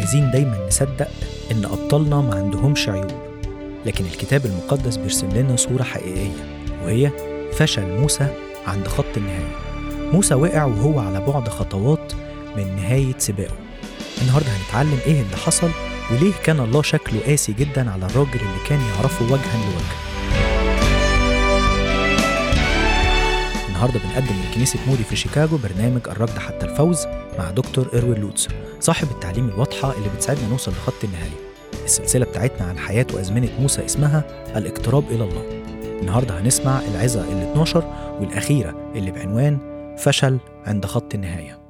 عايزين دايما نصدق إن أبطالنا ما عندهمش عيوب لكن الكتاب المقدس بيرسم لنا صورة حقيقية وهي فشل موسى عند خط النهاية موسى وقع وهو على بعد خطوات من نهاية سباقه النهاردة هنتعلم إيه اللي حصل وليه كان الله شكله قاسي جدا على الراجل اللي كان يعرفه وجها لوجه النهارده بنقدم من كنيسة مودي في شيكاغو برنامج الركض حتى الفوز مع دكتور إروين لوتس صاحب التعليم الواضحة اللي بتساعدنا نوصل لخط النهاية السلسلة بتاعتنا عن حياة وأزمنة موسى اسمها الاقتراب إلى الله النهارده هنسمع العظة ال 12 والأخيرة اللي بعنوان فشل عند خط النهاية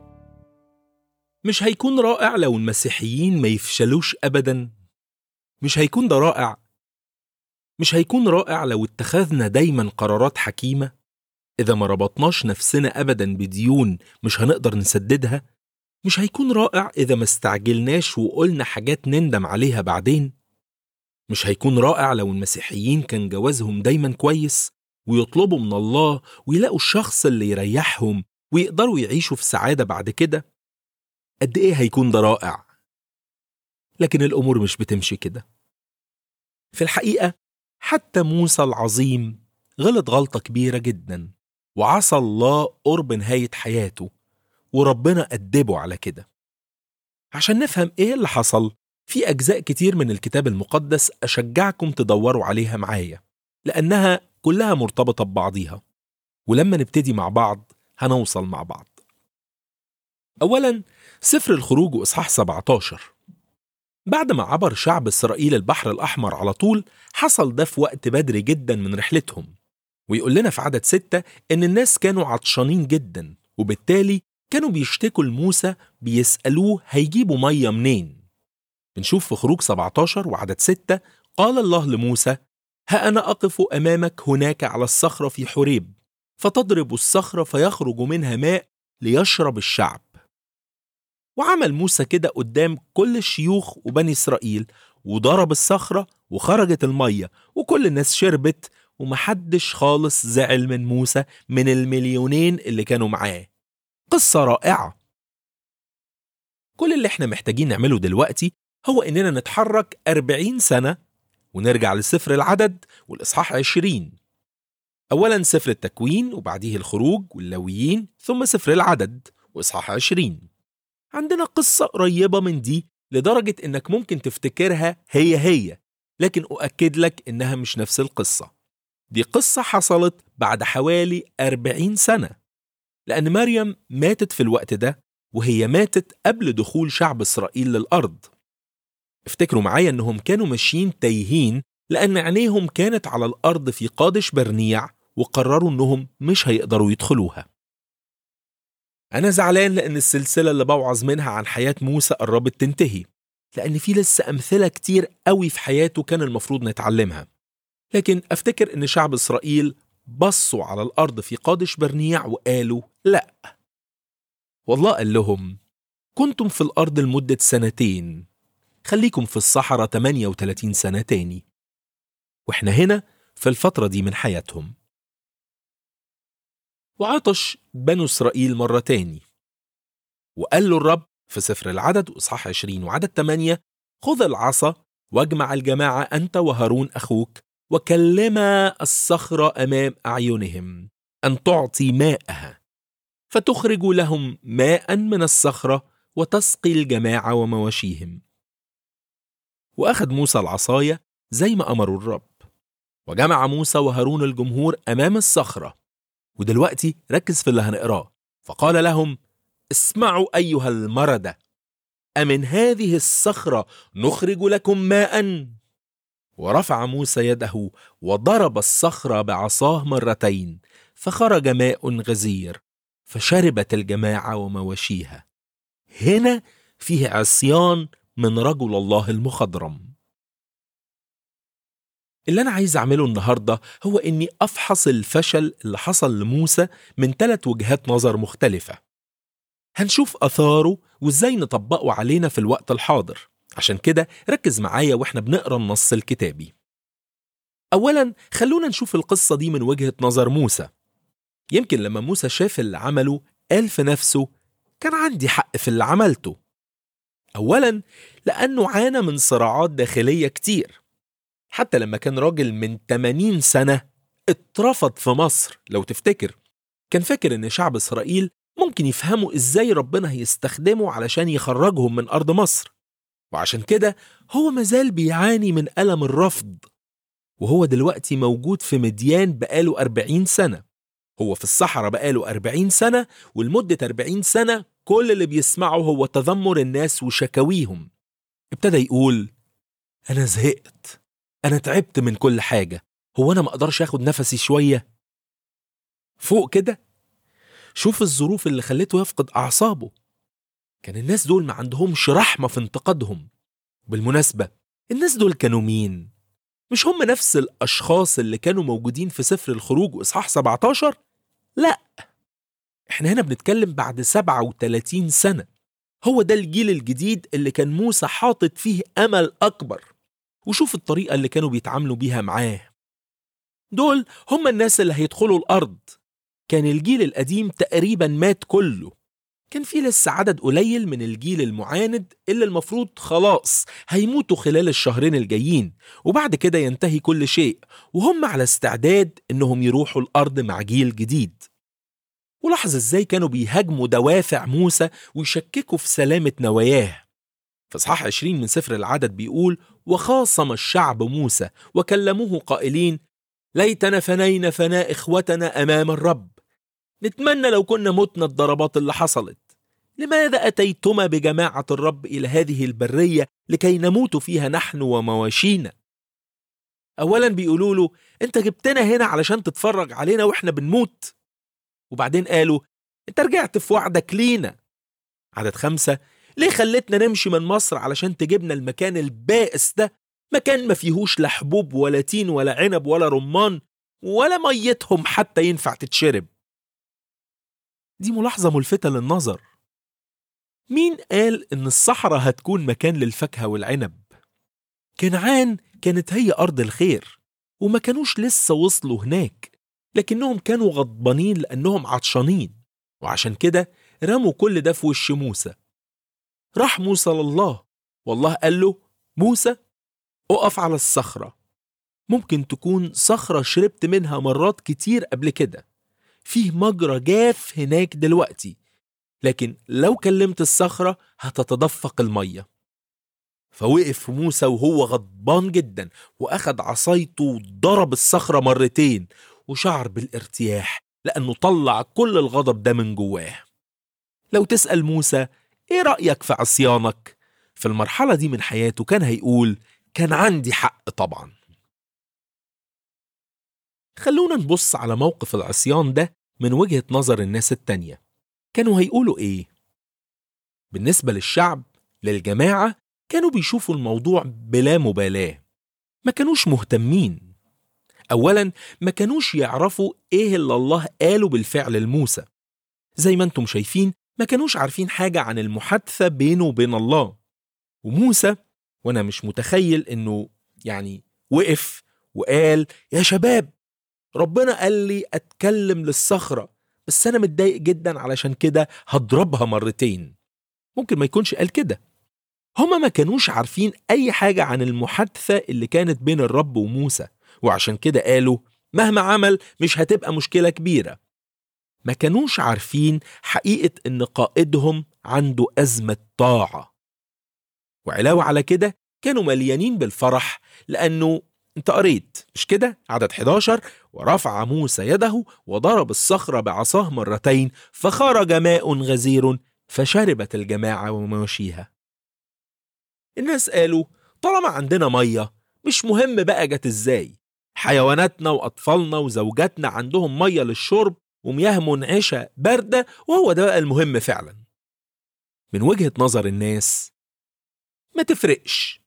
مش هيكون رائع لو المسيحيين ما يفشلوش أبدا مش هيكون ده رائع مش هيكون رائع لو اتخذنا دايما قرارات حكيمة إذا ما ربطناش نفسنا أبدا بديون مش هنقدر نسددها مش هيكون رائع إذا ما استعجلناش وقلنا حاجات نندم عليها بعدين مش هيكون رائع لو المسيحيين كان جوازهم دايما كويس ويطلبوا من الله ويلاقوا الشخص اللي يريحهم ويقدروا يعيشوا في سعادة بعد كده قد إيه هيكون ده رائع لكن الأمور مش بتمشي كده في الحقيقة حتى موسى العظيم غلط غلطة كبيرة جدا وعصى الله قرب نهاية حياته وربنا أدبه على كده عشان نفهم إيه اللي حصل في أجزاء كتير من الكتاب المقدس أشجعكم تدوروا عليها معايا لأنها كلها مرتبطة ببعضيها ولما نبتدي مع بعض هنوصل مع بعض أولا سفر الخروج وإصحاح 17 بعد ما عبر شعب إسرائيل البحر الأحمر على طول حصل ده في وقت بدري جدا من رحلتهم ويقول لنا في عدد ستة إن الناس كانوا عطشانين جدا وبالتالي كانوا بيشتكوا لموسى بيسألوه هيجيبوا مية منين بنشوف في خروج 17 وعدد 6 قال الله لموسى ها أنا أقف أمامك هناك على الصخرة في حريب فتضرب الصخرة فيخرج منها ماء ليشرب الشعب وعمل موسى كده قدام كل الشيوخ وبني إسرائيل وضرب الصخرة وخرجت المية وكل الناس شربت ومحدش خالص زعل من موسى من المليونين اللي كانوا معاه قصة رائعة كل اللي احنا محتاجين نعمله دلوقتي هو إننا نتحرك 40 سنة ونرجع لسفر العدد والإصحاح 20 أولا سفر التكوين وبعديه الخروج واللويين ثم سفر العدد وإصحاح 20 عندنا قصة قريبة من دي لدرجة إنك ممكن تفتكرها هي هي لكن أؤكد لك إنها مش نفس القصة دي قصة حصلت بعد حوالي 40 سنة لأن مريم ماتت في الوقت ده وهي ماتت قبل دخول شعب إسرائيل للأرض افتكروا معايا إنهم كانوا ماشيين تايهين لأن عينيهم كانت على الأرض في قادش برنيع وقرروا إنهم مش هيقدروا يدخلوها أنا زعلان لأن السلسلة اللي بوعظ منها عن حياة موسى قربت تنتهي لأن في لسه أمثلة كتير قوي في حياته كان المفروض نتعلمها لكن أفتكر إن شعب إسرائيل بصوا على الأرض في قادش برنيع وقالوا لأ والله قال لهم كنتم في الأرض لمدة سنتين خليكم في الصحراء 38 سنة تاني وإحنا هنا في الفترة دي من حياتهم وعطش بنو إسرائيل مرة تاني وقال له الرب في سفر العدد وإصحاح 20 وعدد 8 خذ العصا واجمع الجماعة أنت وهارون أخوك وكلما الصخرة أمام أعينهم أن تعطي ماءها فتخرج لهم ماء من الصخرة وتسقي الجماعة ومواشيهم وأخذ موسى العصاية زي ما أمروا الرب وجمع موسى وهارون الجمهور أمام الصخرة ودلوقتي ركز في اللي هنقراه فقال لهم اسمعوا أيها المردة أمن هذه الصخرة نخرج لكم ماء ورفع موسى يده وضرب الصخرة بعصاه مرتين فخرج ماء غزير فشربت الجماعة ومواشيها هنا فيه عصيان من رجل الله المخضرم اللي أنا عايز أعمله النهاردة هو إني أفحص الفشل اللي حصل لموسى من ثلاث وجهات نظر مختلفة هنشوف أثاره وإزاي نطبقه علينا في الوقت الحاضر عشان كده ركز معايا وإحنا بنقرأ النص الكتابي أولا خلونا نشوف القصة دي من وجهة نظر موسى يمكن لما موسى شاف اللي عمله قال في نفسه كان عندي حق في اللي عملته أولا لأنه عانى من صراعات داخلية كتير حتى لما كان راجل من 80 سنة اترفض في مصر لو تفتكر كان فاكر إن شعب إسرائيل ممكن يفهموا إزاي ربنا هيستخدمه علشان يخرجهم من أرض مصر وعشان كده هو مازال بيعاني من ألم الرفض وهو دلوقتي موجود في مديان بقاله 40 سنة هو في الصحراء بقاله 40 سنة ولمدة 40 سنة كل اللي بيسمعه هو تذمر الناس وشكاويهم ابتدى يقول أنا زهقت أنا تعبت من كل حاجة هو أنا ما أقدرش أخد نفسي شوية فوق كده شوف الظروف اللي خلته يفقد أعصابه كان الناس دول ما عندهمش رحمة في انتقادهم بالمناسبة الناس دول كانوا مين؟ مش هم نفس الأشخاص اللي كانوا موجودين في سفر الخروج وإصحاح 17؟ لا احنا هنا بنتكلم بعد 37 سنة هو ده الجيل الجديد اللي كان موسى حاطط فيه أمل أكبر وشوف الطريقة اللي كانوا بيتعاملوا بيها معاه دول هم الناس اللي هيدخلوا الأرض كان الجيل القديم تقريبا مات كله كان في لسه عدد قليل من الجيل المعاند اللي المفروض خلاص هيموتوا خلال الشهرين الجايين وبعد كده ينتهي كل شيء وهم على استعداد انهم يروحوا الارض مع جيل جديد ولاحظ ازاي كانوا بيهاجموا دوافع موسى ويشككوا في سلامة نواياه في اصحاح 20 من سفر العدد بيقول وخاصم الشعب موسى وكلموه قائلين ليتنا فنينا فناء اخوتنا امام الرب نتمنى لو كنا متنا الضربات اللي حصلت لماذا أتيتما بجماعة الرب إلى هذه البرية لكي نموت فيها نحن ومواشينا أولا بيقولوا له أنت جبتنا هنا علشان تتفرج علينا وإحنا بنموت وبعدين قالوا أنت رجعت في وعدك لينا عدد خمسة ليه خلتنا نمشي من مصر علشان تجيبنا المكان البائس ده مكان ما فيهوش لا حبوب ولا تين ولا عنب ولا رمان ولا ميتهم حتى ينفع تتشرب دي ملاحظة ملفتة للنظر مين قال إن الصحراء هتكون مكان للفاكهة والعنب؟ كنعان كانت هي أرض الخير وما كانوش لسه وصلوا هناك لكنهم كانوا غضبانين لأنهم عطشانين وعشان كده رموا كل ده في وش موسى راح موسى لله والله قال له موسى اقف على الصخرة ممكن تكون صخرة شربت منها مرات كتير قبل كده فيه مجرى جاف هناك دلوقتي لكن لو كلمت الصخرة هتتدفق المية فوقف موسى وهو غضبان جدا وأخد عصايته وضرب الصخرة مرتين وشعر بالارتياح لأنه طلع كل الغضب ده من جواه لو تسأل موسى إيه رأيك في عصيانك؟ في المرحلة دي من حياته كان هيقول كان عندي حق طبعا خلونا نبص على موقف العصيان ده من وجهة نظر الناس التانية كانوا هيقولوا إيه؟ بالنسبة للشعب للجماعة كانوا بيشوفوا الموضوع بلا مبالاة ما كانوش مهتمين أولا ما كانوش يعرفوا إيه اللي الله قاله بالفعل لموسى زي ما انتم شايفين ما كانوش عارفين حاجة عن المحادثة بينه وبين الله وموسى وأنا مش متخيل إنه يعني وقف وقال يا شباب ربنا قال لي أتكلم للصخرة بس أنا متضايق جدا علشان كده هضربها مرتين ممكن ما يكونش قال كده هما ما كانوش عارفين أي حاجة عن المحادثة اللي كانت بين الرب وموسى وعشان كده قالوا مهما عمل مش هتبقى مشكلة كبيرة ما كانوش عارفين حقيقة إن قائدهم عنده أزمة طاعة وعلاوة على كده كانوا مليانين بالفرح لأنه انت قريت مش كده عدد 11 ورفع موسى يده وضرب الصخرة بعصاه مرتين فخرج ماء غزير فشربت الجماعة ومواشيها الناس قالوا طالما عندنا مية مش مهم بقى جت ازاي حيواناتنا وأطفالنا وزوجاتنا عندهم مية للشرب ومياه منعشة باردة وهو ده بقى المهم فعلا من وجهة نظر الناس ما تفرقش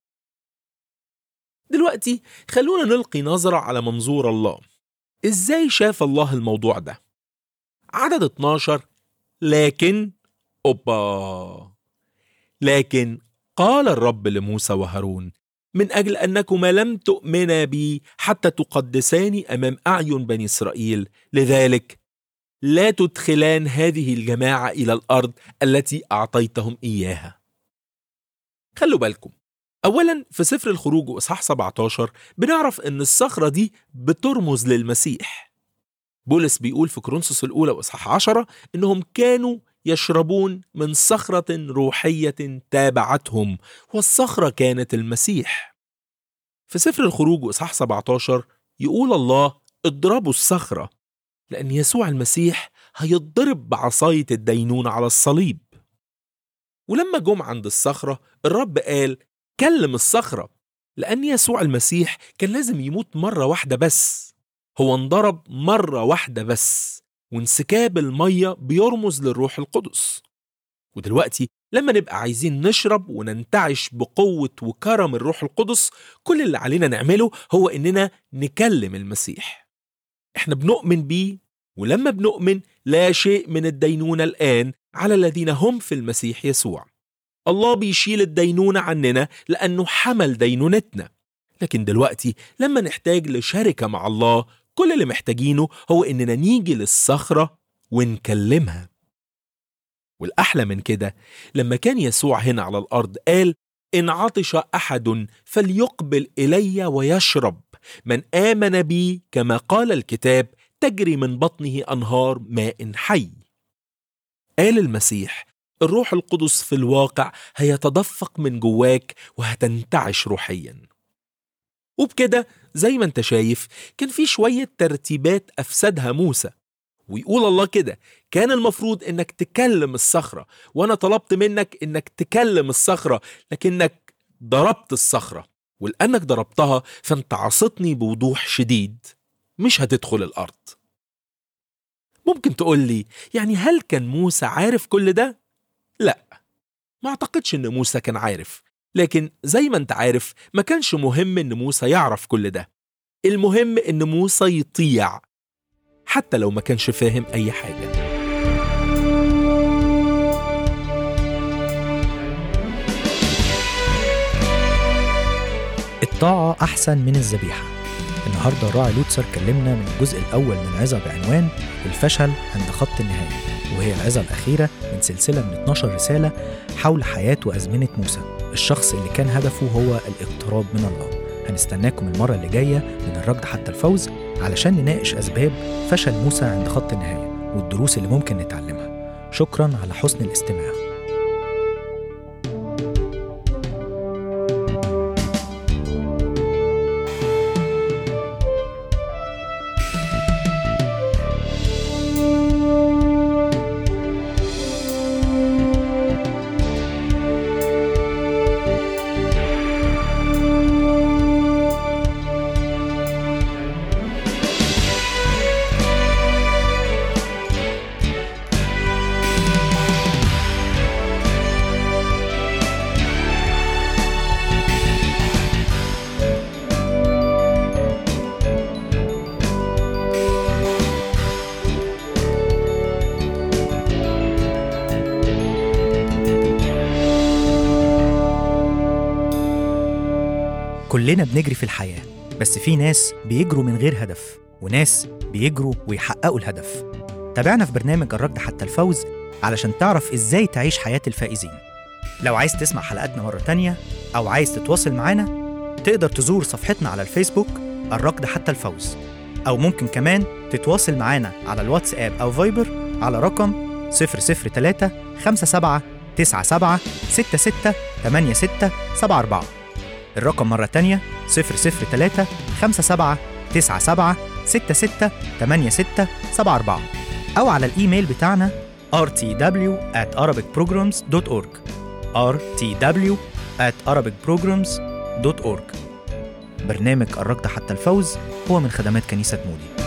دلوقتي خلونا نلقي نظرة على منظور الله ازاي شاف الله الموضوع ده عدد 12 لكن أوبا لكن قال الرب لموسى وهارون من أجل أنكما لم تؤمنا بي حتى تقدساني أمام أعين بني إسرائيل لذلك لا تدخلان هذه الجماعة إلى الأرض التي أعطيتهم إياها خلوا بالكم أولا في سفر الخروج وإصحاح 17 بنعرف إن الصخرة دي بترمز للمسيح بولس بيقول في كورنثوس الأولى وإصحاح 10 إنهم كانوا يشربون من صخرة روحية تابعتهم والصخرة كانت المسيح في سفر الخروج وإصحاح 17 يقول الله اضربوا الصخرة لأن يسوع المسيح هيضرب بعصاية الدينون على الصليب ولما جم عند الصخرة الرب قال كلم الصخرة لأن يسوع المسيح كان لازم يموت مرة واحدة بس هو انضرب مرة واحدة بس وانسكاب المية بيرمز للروح القدس ودلوقتي لما نبقى عايزين نشرب وننتعش بقوة وكرم الروح القدس كل اللي علينا نعمله هو إننا نكلم المسيح احنا بنؤمن بيه ولما بنؤمن لا شيء من الدينونة الآن على الذين هم في المسيح يسوع الله بيشيل الدينونة عننا لأنه حمل دينونتنا لكن دلوقتي لما نحتاج لشركة مع الله كل اللي محتاجينه هو إننا نيجي للصخرة ونكلمها والأحلى من كده لما كان يسوع هنا على الأرض قال إن عطش أحد فليقبل إلي ويشرب من آمن بي كما قال الكتاب تجري من بطنه أنهار ماء حي قال المسيح الروح القدس في الواقع هيتدفق من جواك وهتنتعش روحيا وبكده زي ما انت شايف كان في شوية ترتيبات أفسدها موسى ويقول الله كده كان المفروض انك تكلم الصخرة وانا طلبت منك انك تكلم الصخرة لكنك ضربت الصخرة ولأنك ضربتها فانت عصتني بوضوح شديد مش هتدخل الأرض ممكن تقول لي يعني هل كان موسى عارف كل ده؟ لا ما اعتقدش ان موسى كان عارف لكن زي ما انت عارف ما كانش مهم ان موسى يعرف كل ده المهم ان موسى يطيع حتى لو ما كانش فاهم اي حاجه الطاعة أحسن من الذبيحة النهاردة الراعي لوتسر كلمنا من الجزء الأول من عظة بعنوان الفشل عند خط النهاية وهي العظة الأخيرة من سلسلة من 12 رسالة حول حياة وأزمنة موسى الشخص اللي كان هدفه هو الاقتراب من الله هنستناكم المرة اللي جاية من الركض حتى الفوز علشان نناقش أسباب فشل موسى عند خط النهاية والدروس اللي ممكن نتعلمها شكرا على حسن الاستماع كلنا بنجري في الحياة بس في ناس بيجروا من غير هدف وناس بيجروا ويحققوا الهدف تابعنا في برنامج الركض حتى الفوز علشان تعرف ازاي تعيش حياة الفائزين لو عايز تسمع حلقاتنا مرة تانية أو عايز تتواصل معانا تقدر تزور صفحتنا على الفيسبوك الركض حتى الفوز أو ممكن كمان تتواصل معانا على الواتساب أو فايبر على رقم 003 57 97 66 86 74 الرقم مرة تانية 003 57 97 66 86 74 أو على الإيميل بتاعنا rtw at arabicprograms.org rtw at arabicprograms.org برنامج الركض حتى الفوز هو من خدمات كنيسة مودي